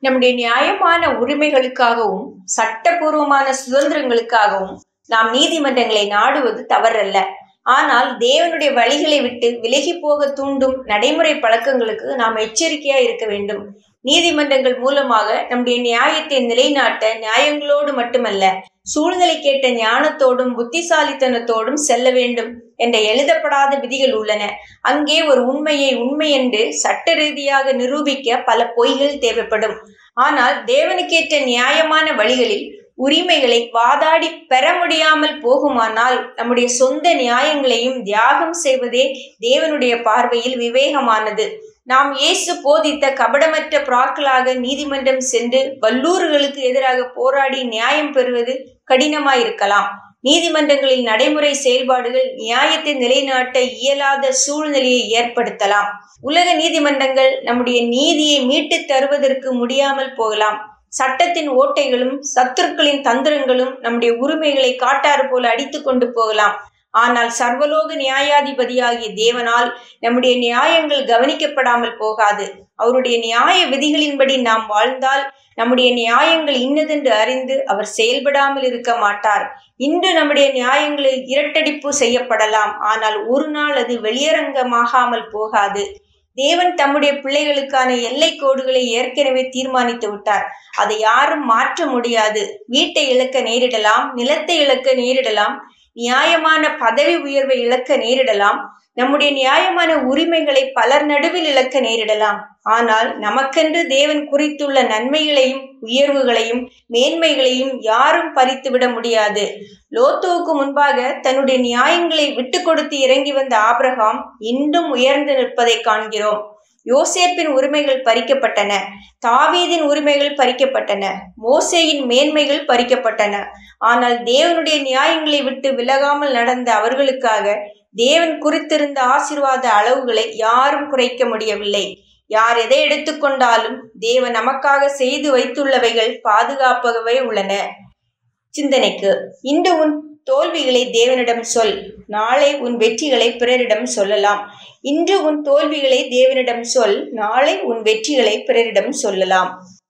நம்முடைய நியாயமான உரிமைகளுக்காகவும் சட்டபூர்வமான சுதந்திரங்களுக்காகவும் நாம் நீதிமன்றங்களை நாடுவது தவறல்ல ஆனால் தேவனுடைய வழிகளை விட்டு விலகி போக தூண்டும் நடைமுறை பழக்கங்களுக்கு நாம் எச்சரிக்கையா இருக்க வேண்டும் நீதிமன்றங்கள் மூலமாக நம்முடைய நியாயத்தை நிலைநாட்ட நியாயங்களோடு மட்டுமல்ல சூழ்நிலை கேட்ட ஞானத்தோடும் புத்திசாலித்தனத்தோடும் செல்ல வேண்டும் என்ற எழுதப்படாத விதிகள் உள்ளன அங்கே ஒரு உண்மையை உண்மை என்று சட்ட ரீதியாக நிரூபிக்க பல பொய்கள் தேவைப்படும் ஆனால் தேவனுக்கேற்ற நியாயமான வழிகளில் உரிமைகளை வாதாடி பெற முடியாமல் போகுமானால் நம்முடைய சொந்த நியாயங்களையும் தியாகம் செய்வதே தேவனுடைய பார்வையில் விவேகமானது நாம் இயேசு போதித்த கபடமற்ற பிராக்களாக நீதிமன்றம் சென்று வல்லூர்களுக்கு எதிராக போராடி நியாயம் பெறுவது கடினமாயிருக்கலாம் நீதிமன்றங்களில் நடைமுறை செயல்பாடுகள் நியாயத்தை நிலைநாட்ட இயலாத சூழ்நிலையை ஏற்படுத்தலாம் உலக நீதிமன்றங்கள் நம்முடைய நீதியை மீட்டு தருவதற்கு முடியாமல் போகலாம் சட்டத்தின் ஓட்டைகளும் சத்துருக்களின் தந்திரங்களும் நம்முடைய உரிமைகளை காட்டாறு போல அடித்து கொண்டு போகலாம் ஆனால் சர்வலோக நியாயாதிபதியாகிய தேவனால் நம்முடைய நியாயங்கள் கவனிக்கப்படாமல் போகாது அவருடைய நியாய விதிகளின்படி நாம் வாழ்ந்தால் நம்முடைய நியாயங்கள் இன்னதென்று அறிந்து அவர் செயல்படாமல் இருக்க மாட்டார் இன்று நம்முடைய நியாயங்களில் இரட்டடிப்பு செய்யப்படலாம் ஆனால் ஒரு நாள் அது வெளியரங்கமாகாமல் போகாது தேவன் தம்முடைய பிள்ளைகளுக்கான எல்லை கோடுகளை ஏற்கனவே தீர்மானித்து விட்டார் அதை யாரும் மாற்ற முடியாது வீட்டை இழக்க நேரிடலாம் நிலத்தை இழக்க நேரிடலாம் நியாயமான பதவி உயர்வை இழக்க நேரிடலாம் நம்முடைய நியாயமான உரிமைகளை பலர் நடுவில் இழக்க நேரிடலாம் ஆனால் நமக்கென்று தேவன் குறித்துள்ள நன்மைகளையும் உயர்வுகளையும் மேன்மைகளையும் யாரும் பறித்துவிட முடியாது லோத்துவுக்கு முன்பாக தன்னுடைய நியாயங்களை விட்டு கொடுத்து இறங்கி வந்த ஆபிரகாம் இன்றும் உயர்ந்து நிற்பதை காண்கிறோம் யோசேப்பின் உரிமைகள் பறிக்கப்பட்டன தாவீதின் உரிமைகள் பறிக்கப்பட்டன மோசேயின் மேன்மைகள் பறிக்கப்பட்டன ஆனால் தேவனுடைய நியாயங்களை விட்டு விலகாமல் நடந்த அவர்களுக்காக தேவன் குறித்திருந்த ஆசிர்வாத அளவுகளை யாரும் குறைக்க முடியவில்லை யார் எதை எடுத்துக்கொண்டாலும் தேவன் நமக்காக செய்து வைத்துள்ளவைகள் பாதுகாப்பாகவே உள்ளன சிந்தனைக்கு இன்று உன் தோல்விகளை தேவனிடம் சொல் நாளை உன் வெற்றிகளை பிறரிடம் சொல்லலாம் இன்று உன் தோல்விகளை தேவனிடம் சொல் நாளை உன் வெற்றிகளை பிறரிடம் சொல்லலாம்